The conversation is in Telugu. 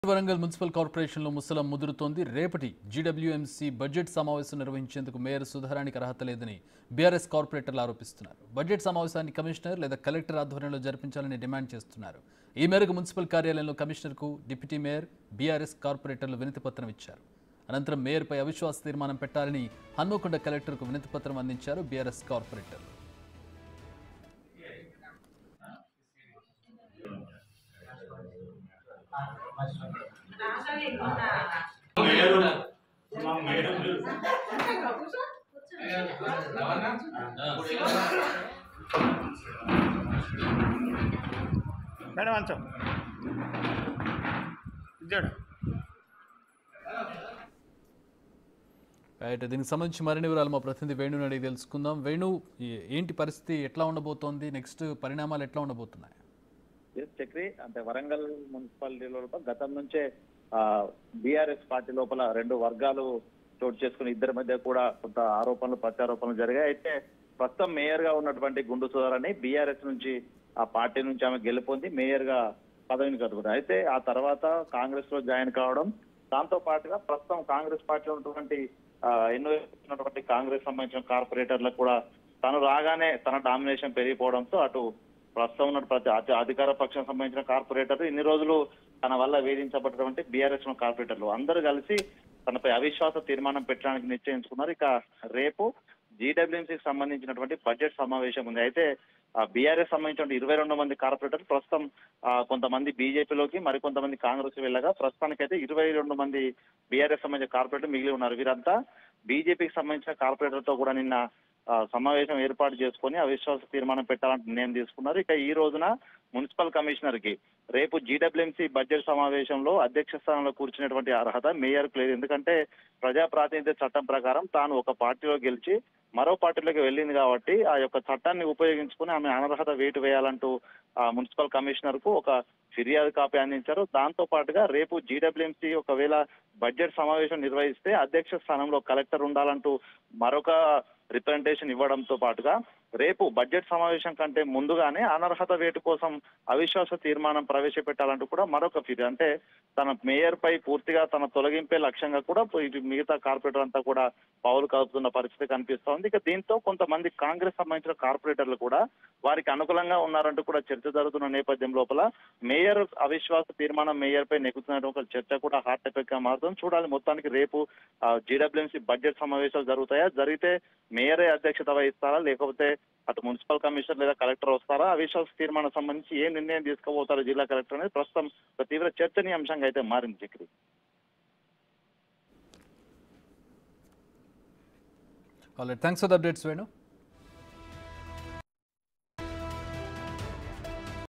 వరంగల్ మున్సిపల్ కార్పొరేషన్లో ముసలం ముదురుతోంది రేపటి జీడబ్ల్యూఎంసీ బడ్జెట్ సమావేశం నిర్వహించేందుకు మేయర్ సుధారానికి అర్హత లేదని బీఆర్ఎస్ కార్పొరేటర్లు ఆరోపిస్తున్నారు బడ్జెట్ సమావేశాన్ని కమిషనర్ లేదా కలెక్టర్ ఆధ్వర్యంలో జరిపించాలని డిమాండ్ చేస్తున్నారు ఈ మేరకు మున్సిపల్ కార్యాలయంలో కమిషనర్కు డిప్యూటీ మేయర్ బీఆర్ఎస్ కార్పొరేటర్లు వినతి పత్రం ఇచ్చారు అనంతరం మేయర్పై అవిశ్వాస తీర్మానం పెట్టాలని హన్మకొండ కలెక్టర్కు వినతి పత్రం అందించారు బీఆర్ఎస్ కార్పొరేటర్లు మేడం అంచం ఇచ్చాడు రైట్ దీనికి సంబంధించి మరిన్ని వివరాలు మా ప్రతినిధి వేణుని అడిగి తెలుసుకుందాం వేణు ఏ- ఏంటి పరిస్థితి ఎట్లా ఉండబోతోంది నెక్స్ట్ పరిణామాలు ఎట్లా ఉండబోతున్నాయి ఎస్ చక్రి అంటే వరంగల్ మున్సిపాలిటీ లోపల గతం నుంచే బీఆర్ఎస్ పార్టీ లోపల రెండు వర్గాలు చోటు చేసుకుని ఇద్దరి మధ్య కూడా కొంత ఆరోపణలు ప్రత్యారోపణలు జరిగాయి అయితే ప్రస్తుతం మేయర్ గా ఉన్నటువంటి గుండు సుధారాన్ని బీఆర్ఎస్ నుంచి ఆ పార్టీ నుంచి ఆమె గెలుపొంది మేయర్ గా పదవిని కట్టుకున్నారు అయితే ఆ తర్వాత కాంగ్రెస్ లో జాయిన్ కావడం దాంతో పాటుగా ప్రస్తుతం కాంగ్రెస్ పార్టీలో ఉన్నటువంటి ఆ, ఎన్నో ఉన్నటువంటి కాంగ్రెస్ సంబంధించిన కార్పొరేటర్లకు కూడా తను రాగానే తన డామినేషన్ పెరిగిపోవడంతో అటు ప్రస్తుతం ఉన్న ప్రతి అధి- అధికార పక్షం సంబంధించిన కార్పొరేటర్లు ఇన్ని రోజులు తన వల్ల వేధించబడినటువంటి బీఆర్ఎస్ కార్పొరేటర్లు అందరూ కలిసి తనపై అవిశ్వాస తీర్మానం పెట్టడానికి నిశ్చయించుకున్నారు ఇక రేపు జీడబ్ల్యూఎంసీకి సంబంధించినటువంటి బడ్జెట్ సమావేశం ఉంది అయితే బీఆర్ఎస్ సంబంధించిన ఇరవై రెండు మంది కార్పొరేటర్లు ప్రస్తుతం ఆ, కొంతమంది బీజేపీలోకి మరికొంతమంది కాంగ్రెస్ వెళ్ళగా ప్రస్తుతానికైతే ఇరవై రెండు మంది బీఆర్ఎస్ సంబంధించిన కార్పొరేటర్ మిగిలి ఉన్నారు వీరంతా బీజేపీకి సంబంధించిన కార్పొరేటర్తో కూడా నిన్న ఆ, సమావేశం ఏర్పాటు చేసుకొని అవిశ్వాస తీర్మానం పెట్టాలని నిర్ణయం తీసుకున్నారు ఇక ఈ రోజున మున్సిపల్ కమిషనర్ కి రేపు జీడబ్ల్యూఎంసీ బడ్జెట్ సమావేశంలో అధ్యక్ష స్థానంలో కూర్చునేటువంటి అర్హత మేయర్కు లేదు ఎందుకంటే ప్రజా ప్రాతినిధ్య చట్టం ప్రకారం తాను ఒక పార్టీలో గెలిచి మరో పార్టీలోకి వెళ్ళింది కాబట్టి ఆ యొక్క చట్టాన్ని ఉపయోగించుకుని ఆమె అనర్హత వేటు వేయాలంటూ ఆ మున్సిపల్ కమిషనర్ కు ఒక ఫిర్యాదు కాపీ అందించారు దాంతో పాటుగా రేపు జీడబ్ల్యూఎంసీ ఒకవేళ బడ్జెట్ సమావేశం నిర్వహిస్తే అధ్యక్ష స్థానంలో కలెక్టర్ ఉండాలంటూ మరొక రిప్రజెంటేషన్ ఇవ్వడంతో పాటుగా రేపు బడ్జెట్ సమావేశం కంటే ముందుగానే అనర్హత వేటు కోసం అవిశ్వాస తీర్మానం ప్రవేశపెట్టాలంటూ కూడా మరొక ఫిర్యాదు అంటే తన మేయర్ పై పూర్తిగా తన తొలగింపే లక్ష్యంగా కూడా ఇటు మిగతా కార్పొరేటర్ అంతా కూడా పావులు కలుపుతున్న పరిస్థితి కనిపిస్తోంది ఇక దీంతో కొంతమంది కాంగ్రెస్ సంబంధించిన కార్పొరేటర్లు కూడా వారికి అనుకూలంగా ఉన్నారంటూ కూడా చర్చ జరుగుతున్న నేపథ్యం లోపల మేయర్ అవిశ్వాస తీర్మానం మేయర్ పై నెగ్గుతున్న ఒక చర్చ కూడా హాట్ టాపిక్ గా మారుతుంది చూడాలి మొత్తానికి రేపు జీడబ్ల్యూఎంసీ బడ్జెట్ సమావేశాలు జరుగుతాయా జరిగితే మేయరే అధ్యక్షత వహిస్తారా లేకపోతే అటు మున్సిపల్ కమిషనర్ లేదా కలెక్టర్ వస్తారా అవిశ్వాస తీర్మానం సంబంధించి ఏ నిర్ణయం తీసుకోబోతారో జిల్లా కలెక్టర్ అనేది ప్రస్తుతం ఒక తీవ్ర చర్చనీయాంశంగా అయితే మారింది Chakri already thanks for the updates Venu